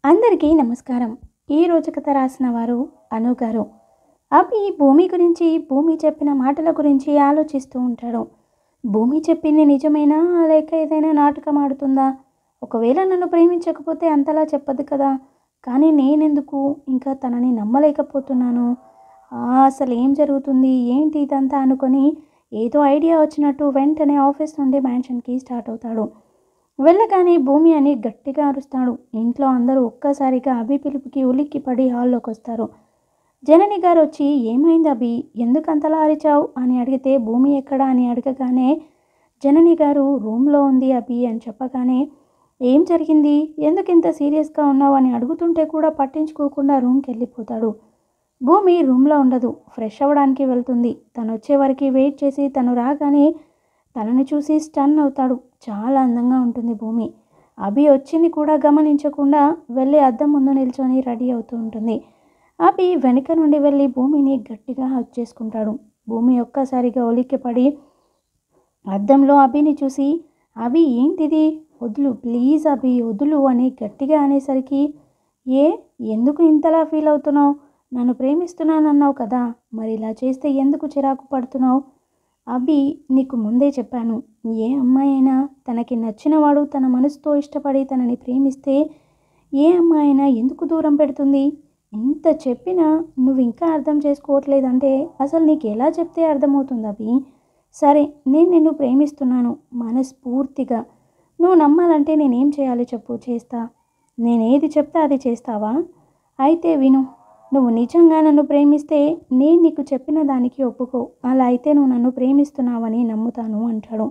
అందరికీ నమస్కారం ఈ రోజు కథ రాసిన వారు అను గారు అభి భూమి గురించి భూమి చెప్పిన మాటల గురించి ఆలోచిస్తూ ఉంటాడు భూమి చెప్పింది నిజమేనా లేక ఏదైనా నాటకం ఆడుతుందా ఒకవేళ నన్ను ప్రేమించకపోతే అంతలా చెప్పదు కదా కానీ నేనెందుకు ఇంకా తనని నమ్మలేకపోతున్నాను ఆ, అసలు ఏం జరుగుతుంది ఏంటి ఇదంతా అనుకొని ఏదో ఐడియా వచ్చినట్టు వెంటనే ఆఫీస్ నుండి మ్యాన్షన్కి స్టార్ట్ అవుతాడు వెళ్ళగానే భూమి అని గట్టిగా అరుస్తాడు ఇంట్లో అందరూ ఒక్కసారిగా అభి పిలుపుకి ఉలిక్కి పడి హాల్లోకి వస్తారు జనని గారు వచ్చి ఏమైంది అభి ఎందుకు అంతలా అరిచావు అని అడిగితే భూమి ఎక్కడా అని అడగగానే జనని గారు రూమ్లో ఉంది అభి అని చెప్పగానే ఏం జరిగింది ఎందుకు ఇంత సీరియస్గా ఉన్నావు అని అడుగుతుంటే కూడా పట్టించుకోకుండా రూమ్కి వెళ్ళిపోతాడు భూమి రూమ్లో ఉండదు ఫ్రెష్ అవ్వడానికి వెళ్తుంది తను వచ్చే వరకు వెయిట్ చేసి తను రాగానే తనని చూసి స్టన్ అవుతాడు చాలా అందంగా ఉంటుంది భూమి అభి వచ్చింది కూడా గమనించకుండా వెళ్ళి అద్దం ముందు నిల్చొని రెడీ అవుతూ ఉంటుంది అభి వెనుక నుండి వెళ్ళి భూమిని గట్టిగా హక్ చేసుకుంటాడు భూమి ఒక్కసారిగా ఉలిక్కిపడి అద్దంలో అభిని చూసి అభి ఏంటిది వదులు ప్లీజ్ అభి వదులు అని గట్టిగా అనేసరికి ఏ ఎందుకు ఇంతలా ఫీల్ అవుతున్నావు నన్ను ప్రేమిస్తున్నానన్నావు కదా మరి ఇలా చేస్తే ఎందుకు చిరాకు పడుతున్నావు అభి నీకు ముందే చెప్పాను ఏ అమ్మాయి అయినా తనకి నచ్చినవాడు తన మనసుతో ఇష్టపడి తనని ప్రేమిస్తే ఏ అమ్మాయి అయినా ఎందుకు దూరం పెడుతుంది ఇంత చెప్పినా నువ్వు ఇంకా అర్థం చేసుకోవట్లేదంటే అసలు నీకు ఎలా చెప్తే అర్థమవుతుంది అభి సరే నేను నిన్ను ప్రేమిస్తున్నాను మనస్ఫూర్తిగా నువ్వు నమ్మాలంటే నేనేం చేయాలి చెప్పు చేస్తా నేనేది చెప్తే అది చేస్తావా అయితే విను నువ్వు నిజంగా నన్ను ప్రేమిస్తే నేను నీకు చెప్పిన దానికి ఒప్పుకో అలా అయితే నువ్వు నన్ను ప్రేమిస్తున్నావని నమ్ముతాను అంటాడు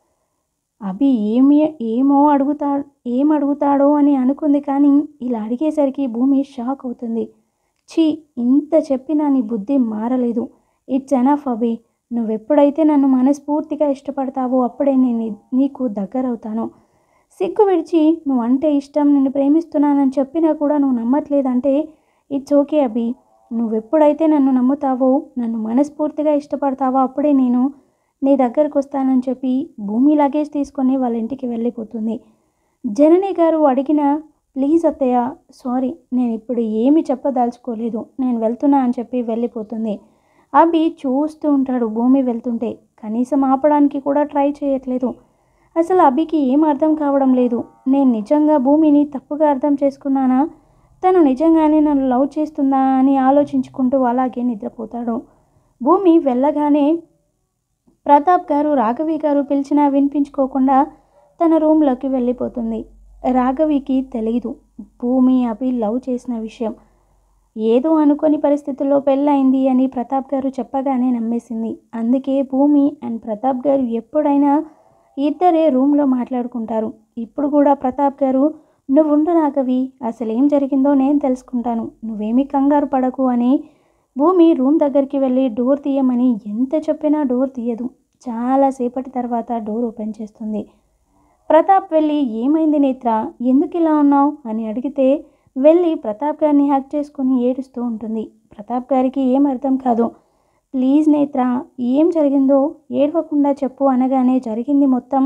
అభి ఏమి ఏమో అడుగుతా ఏం అడుగుతాడో అని అనుకుంది కానీ ఇలా అడిగేసరికి భూమి షాక్ అవుతుంది ఛీ ఇంత చెప్పినా నీ బుద్ధి మారలేదు ఇట్స్ ఎనఫ్ అభి నువ్వెప్పుడైతే నన్ను మనస్ఫూర్తిగా ఇష్టపడతావో అప్పుడే నేను నీ- నీకు దగ్గరవుతాను సిగ్గు విడిచి నువ్వు అంటే ఇష్టం నిన్ను ప్రేమిస్తున్నానని చెప్పినా కూడా నువ్వు నమ్మట్లేదంటే ఇట్స్ ఓకే అభి నువ్వెప్పుడైతే నన్ను నమ్ముతావో నన్ను మనస్ఫూర్తిగా ఇష్టపడతావో అప్పుడే నేను నీ దగ్గరకు వస్తానని చెప్పి భూమి లగేజ్ తీసుకొని వాళ్ళ ఇంటికి వెళ్ళిపోతుంది జనని గారు అడిగిన ప్లీజ్ అత్తయ్య సారీ నేను ఇప్పుడు ఏమి చెప్పదలుచుకోలేదు నేను వెళ్తున్నా అని చెప్పి వెళ్ళిపోతుంది అభి చూస్తూ ఉంటాడు భూమి వెళ్తుంటే కనీసం ఆపడానికి కూడా ట్రై చేయట్లేదు అసలు అభికి ఏం అర్థం కావడం లేదు నేను నిజంగా భూమిని తప్పుగా అర్థం చేసుకున్నానా తను నిజంగానే నన్ను లవ్ చేస్తుందా అని ఆలోచించుకుంటూ అలాగే నిద్రపోతాడు భూమి వెళ్ళగానే ప్రతాప్ గారు రాఘవి గారు పిలిచినా వినిపించుకోకుండా తన రూమ్లోకి వెళ్ళిపోతుంది రాఘవికి తెలియదు భూమి అభి లవ్ చేసిన విషయం ఏదో అనుకోని పరిస్థితుల్లో పెళ్ళయింది అని ప్రతాప్ గారు చెప్పగానే నమ్మేసింది అందుకే భూమి అండ్ ప్రతాప్ గారు ఎప్పుడైనా ఇద్దరే రూమ్లో మాట్లాడుకుంటారు ఇప్పుడు కూడా ప్రతాప్ గారు నువ్వుండు రాఘవి అసలు ఏం జరిగిందో నేను తెలుసుకుంటాను నువ్వేమీ కంగారు పడకు అని భూమి రూమ్ దగ్గరికి వెళ్ళి డోర్ తీయమని ఎంత చెప్పినా డోర్ తీయదు చాలాసేపటి తర్వాత డోర్ ఓపెన్ చేస్తుంది ప్రతాప్ వెళ్ళి ఏమైంది నేత్ర ఎందుకు ఇలా ఉన్నావు అని అడిగితే వెళ్ళి ప్రతాప్ గారిని హ్యాక్ చేసుకుని ఏడుస్తూ ఉంటుంది ప్రతాప్ గారికి ఏం అర్థం కాదు ప్లీజ్ నేత్ర ఏం జరిగిందో ఏడవకుండా చెప్పు అనగానే జరిగింది మొత్తం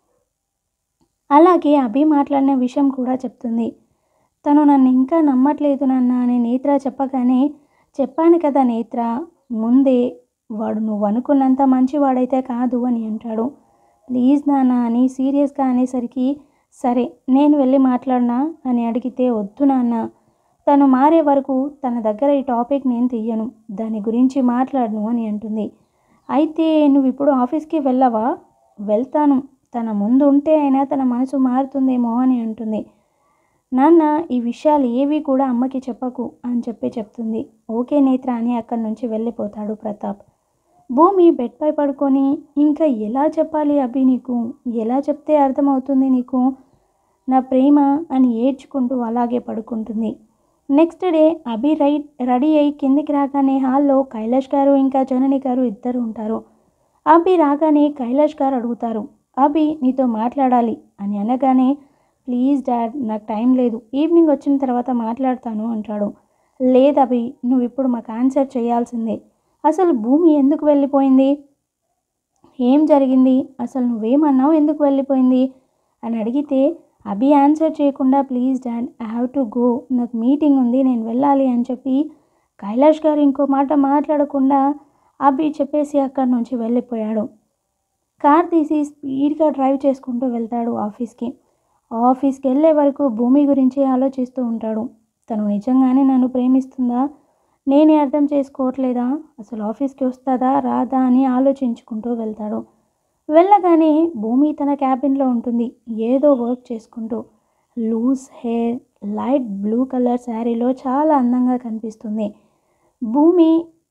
అలాగే అభి మాట్లాడిన విషయం కూడా చెప్తుంది తను నన్ను ఇంకా నమ్మట్లేదు నాన్న అని నేత్ర చెప్పగానే చెప్పాను కదా నేత్ర ముందే వాడు నువ్వు అనుకున్నంత మంచివాడైతే కాదు అని అంటాడు ప్లీజ్ నాన్న అని సీరియస్గా అనేసరికి సరే నేను వెళ్ళి మాట్లాడినా అని అడిగితే వద్దు నాన్న తను మారే వరకు తన దగ్గర ఈ టాపిక్ నేను తీయను దాని గురించి మాట్లాడను అని అంటుంది అయితే నువ్వు ఇప్పుడు ఆఫీస్కి వెళ్ళవా వెళ్తాను తన ముందు ఉంటే అయినా తన మనసు మారుతుందేమో అని అంటుంది నాన్న ఈ విషయాలు ఏవి కూడా అమ్మకి చెప్పకు అని చెప్పి చెప్తుంది ఓకే నేత్ర అని అక్కడి నుంచి వెళ్ళిపోతాడు ప్రతాప్ భూమి బెడ్పై పడుకొని ఇంకా ఎలా చెప్పాలి అభి నీకు ఎలా చెప్తే అర్థమవుతుంది నీకు నా ప్రేమ అని ఏడ్చుకుంటూ అలాగే పడుకుంటుంది next day Abhi right ready అయి కిందికి రాగానే హాల్లో కైలాష్ గారు ఇంకా జనని గారు ఇద్దరు ఉంటారు అభి రాగానే కైలాష్ గారు అడుగుతారు అభి నీతో మాట్లాడాలి అని అనగానే ప్లీజ్ డాడ్ నాకు టైం లేదు ఈవినింగ్ వచ్చిన తర్వాత మాట్లాడతాను అంటాడు లేదు అభి నువ్వు ఇప్పుడు మాకు ఆన్సర్ చేయాల్సిందే అసలు భూమి ఎందుకు వెళ్ళిపోయింది ఏం జరిగింది అసలు నువ్వేమన్నావు ఎందుకు వెళ్ళిపోయింది అని అడిగితే అభి ఆన్సర్ చేయకుండా please dad I have to go నాకు మీటింగ్ ఉంది నేను వెళ్ళాలి అని చెప్పి కైలాష్ గారు ఇంకో మాట మాట్లాడకుండా అభి చెప్పేసి అక్కడి నుంచి వెళ్ళిపోయాడు కార్ తీసి స్పీడ్గా డ్రైవ్ చేసుకుంటూ వెళ్తాడు ఆఫీస్కి ఆఫీస్కి వెళ్ళే వరకు భూమి గురించి ఆలోచిస్తూ ఉంటాడు తను నిజంగానే నన్ను ప్రేమిస్తుందా నేనే అర్థం చేసుకోవట్లేదా అసలు ఆఫీస్కి వస్తుందా రాదా అని ఆలోచించుకుంటూ వెళ్తాడు వెళ్ళగానే భూమి తన క్యాబిన్లో ఉంటుంది ఏదో వర్క్ చేసుకుంటూ loose hair light blue colour శారీలో చాలా అందంగా కనిపిస్తుంది భూమి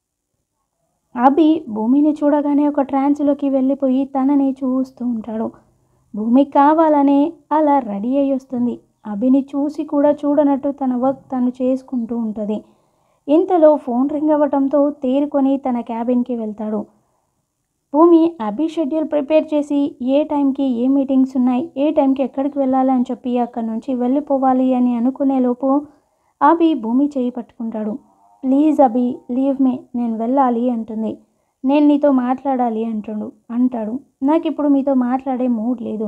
అభి భూమిని చూడగానే ఒక ట్రాన్స్లోకి వెళ్ళిపోయి తనని చూస్తూ ఉంటాడు భూమి కావాలనే అలా రెడీ అయ్యి వస్తుంది అభిని చూసి కూడా చూడనట్టు తన వర్క్ తను చేసుకుంటూ ఉంటుంది ఇంతలో ఫోన్ రింగ్ అవ్వటంతో తేరుకొని తన క్యాబిన్కి వెళ్తాడు భూమి అభి షెడ్యూల్ ప్రిపేర్ చేసి ఏ టైంకి ఏ మీటింగ్స్ ఉన్నాయి ఏ టైంకి ఎక్కడికి వెళ్ళాలి అని చెప్పి అక్కడి నుంచి వెళ్ళిపోవాలి అని అనుకునే లోపు అభి భూమి చేయి పట్టుకుంటాడు ప్లీజ్ అభి లీవ్ మీ నేను వెళ్ళాలి అంటుంది నేను నీతో మాట్లాడాలి అంటాడు అంటాడు నాకు ఇప్పుడు మీతో మాట్లాడే మూడ్ లేదు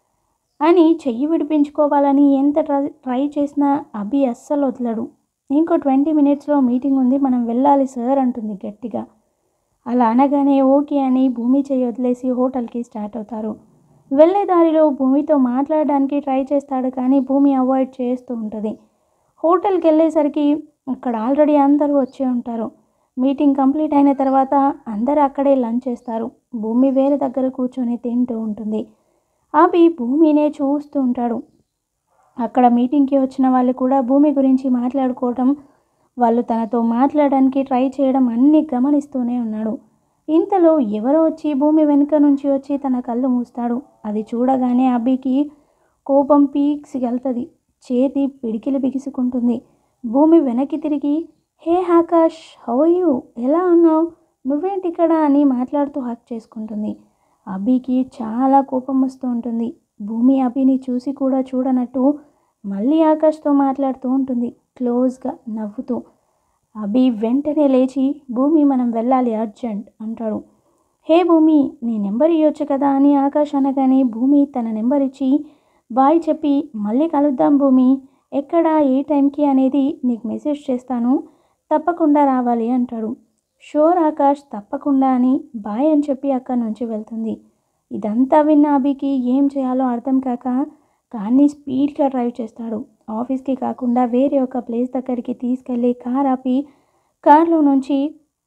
అని చెయ్యి విడిపించుకోవాలని ఎంత ట్రై ట్రై చేసినా అభి అస్సలు వదలడు ఇంకో ట్వంటీ మినిట్స్లో మీటింగ్ ఉంది మనం వెళ్ళాలి సార్ అంటుంది గట్టిగా అలా అనగానే ఓకే అని భూమి చేయి వదిలేసి హోటల్కి స్టార్ట్ అవుతారు వెళ్ళే దారిలో భూమితో మాట్లాడడానికి ట్రై చేస్తాడు కానీ భూమి అవాయిడ్ చేస్తూ ఉంటుంది హోటల్కి వెళ్ళేసరికి అక్కడ ఆల్రెడీ అందరూ వచ్చి ఉంటారు మీటింగ్ కంప్లీట్ అయిన తర్వాత అందరూ అక్కడే లంచ్ చేస్తారు భూమి వేరే దగ్గర కూర్చొని తింటూ ఉంటుంది అవి భూమినే చూస్తూ ఉంటాడు అక్కడ మీటింగ్కి వచ్చిన వాళ్ళు కూడా భూమి గురించి మాట్లాడుకోవడం వాళ్ళు తనతో మాట్లాడడానికి ట్రై చేయడం అన్నీ గమనిస్తూనే ఉన్నాడు ఇంతలో ఎవరో వచ్చి భూమి వెనుక నుంచి వచ్చి తన కళ్ళు మూస్తాడు అది చూడగానే అబ్బికి కోపం పీక్స్ వెళ్తుంది చేతి పిడికిలు బిగుసుకుంటుంది భూమి వెనక్కి తిరిగి హే ఆకాష్ హౌ యూ ఎలా ఉన్నావు నువ్వేంటి ఇక్కడ అని మాట్లాడుతూ హక్ చేసుకుంటుంది అభికి చాలా కోపం వస్తూ ఉంటుంది భూమి అభిని చూసి కూడా చూడనట్టు మళ్ళీ ఆకాష్తో మాట్లాడుతూ ఉంటుంది క్లోజ్గా నవ్వుతూ అభి వెంటనే లేచి భూమి మనం వెళ్ళాలి అర్జెంట్ అంటాడు హే భూమి నీ నెంబర్ ఇవ్వచ్చు కదా అని ఆకాష్ అనగానే భూమి తన నెంబర్ ఇచ్చి బాయ్ చెప్పి మళ్ళీ కలుద్దాం భూమి ఎక్కడ ఏ టైంకి అనేది నీకు మెసేజ్ చేస్తాను తప్పకుండా రావాలి అంటాడు షోర్ ఆకాష్ తప్పకుండా అని బాయ్ అని చెప్పి అక్కడి నుంచి వెళ్తుంది ఇదంతా విన్న అభికి ఏం చేయాలో అర్థం కాక కార్ని స్పీడ్గా డ్రైవ్ చేస్తాడు ఆఫీస్కి కాకుండా వేరే ఒక ప్లేస్ దగ్గరికి తీసుకెళ్ళి కార్ ఆపి కార్లో నుంచి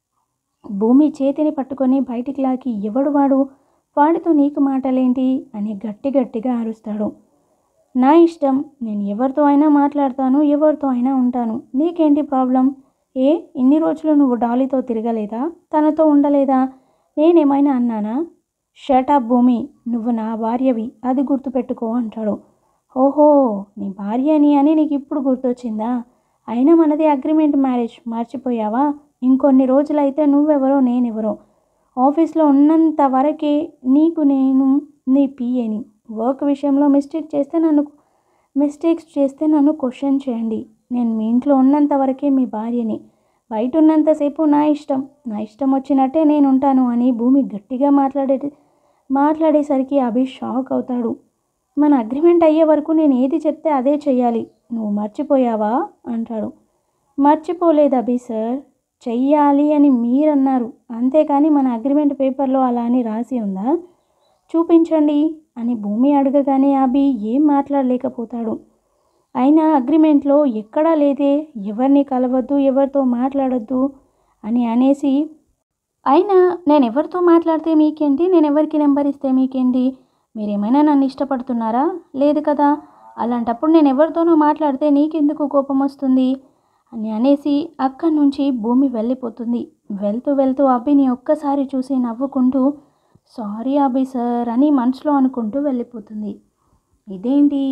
భూమి చేతిని పట్టుకొని బయటికి లాగి ఎవడు వాడు వాడితో నీకు మాటలేంటి అని గట్టి గట్టిగా అరుస్తాడు నా ఇష్టం నేను ఎవరితో అయినా మాట్లాడతాను ఎవరితో అయినా ఉంటాను నీకేంటి ప్రాబ్లం ఏ ఇన్ని రోజులు నువ్వు డాలీతో తిరగలేదా తనతో ఉండలేదా నేనేమైనా అన్నానా షటప్ భూమి నువ్వు నా భార్యవి అది గుర్తుపెట్టుకో అంటాడు ఓహో నీ భార్యని అని నీకు ఇప్పుడు గుర్తొచ్చిందా అయినా మనది అగ్రిమెంట్ మ్యారేజ్ మర్చిపోయావా ఇంకొన్ని రోజులైతే నువ్వెవరో నేనెవరో ఆఫీస్లో ఉన్నంత వరకే నీకు నేను నీ పిఏని వర్క్ విషయంలో మిస్టేక్ చేస్తే నన్ను మిస్టేక్స్ చేస్తే నన్ను క్వశ్చన్ చేయండి నేను మీ ఇంట్లో ఉన్నంత వరకే మీ భార్యని బయట ఉన్నంతసేపు నా ఇష్టం నా ఇష్టం వచ్చినట్టే నేను ఉంటాను అని భూమి గట్టిగా మాట్లాడే మాట్లాడేసరికి అభి షాక్ అవుతాడు మన అగ్రిమెంట్ అయ్యే వరకు నేను ఏది చెప్తే అదే చెయ్యాలి నువ్వు మర్చిపోయావా అంటాడు మర్చిపోలేదు అభి సార్ చెయ్యాలి అని మీరన్నారు అంతేకాని మన అగ్రిమెంట్ పేపర్లో అలా అని రాసి ఉందా చూపించండి అని భూమి అడగగానే అభి ఏం మాట్లాడలేకపోతాడు అయినా అగ్రిమెంట్లో ఎక్కడా లేదే ఎవరిని కలవద్దు ఎవరితో మాట్లాడొద్దు అని అనేసి అయినా నేను ఎవరితో మాట్లాడితే మీకేంటి నేను ఎవరికి నెంబర్ ఇస్తే మీకేంటి మీరేమైనా నన్ను ఇష్టపడుతున్నారా లేదు కదా అలాంటప్పుడు నేను ఎవరితోనో మాట్లాడితే నీకెందుకు కోపం వస్తుంది అని అనేసి అక్కడి నుంచి భూమి వెళ్ళిపోతుంది వెళ్తూ వెళ్తూ అభిని ఒక్కసారి చూసి నవ్వుకుంటూ సారీ అభి సార్ అని మనసులో అనుకుంటూ వెళ్ళిపోతుంది ఇదేంటి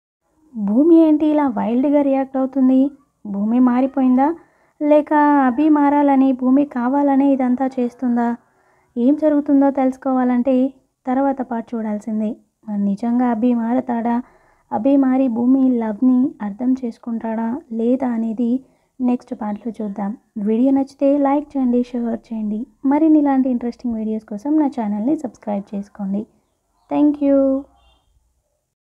భూమి ఏంటి ఇలా వైల్డ్గా రియాక్ట్ అవుతుంది భూమి మారిపోయిందా లేక అభి మారాలని భూమి కావాలనే ఇదంతా చేస్తుందా ఏం జరుగుతుందో తెలుసుకోవాలంటే తర్వాత పాటు చూడాల్సిందే మరి నిజంగా అభి మారతాడా అభి మారి భూమి లవ్ని అర్థం చేసుకుంటాడా లేదా అనేది నెక్స్ట్ పార్ట్లో చూద్దాం వీడియో నచ్చితే లైక్ చేయండి షేర్ చేయండి మరిన్ని ఇలాంటి ఇంట్రెస్టింగ్ వీడియోస్ కోసం నా ఛానల్ని సబ్స్క్రైబ్ చేసుకోండి థ్యాంక్ యూ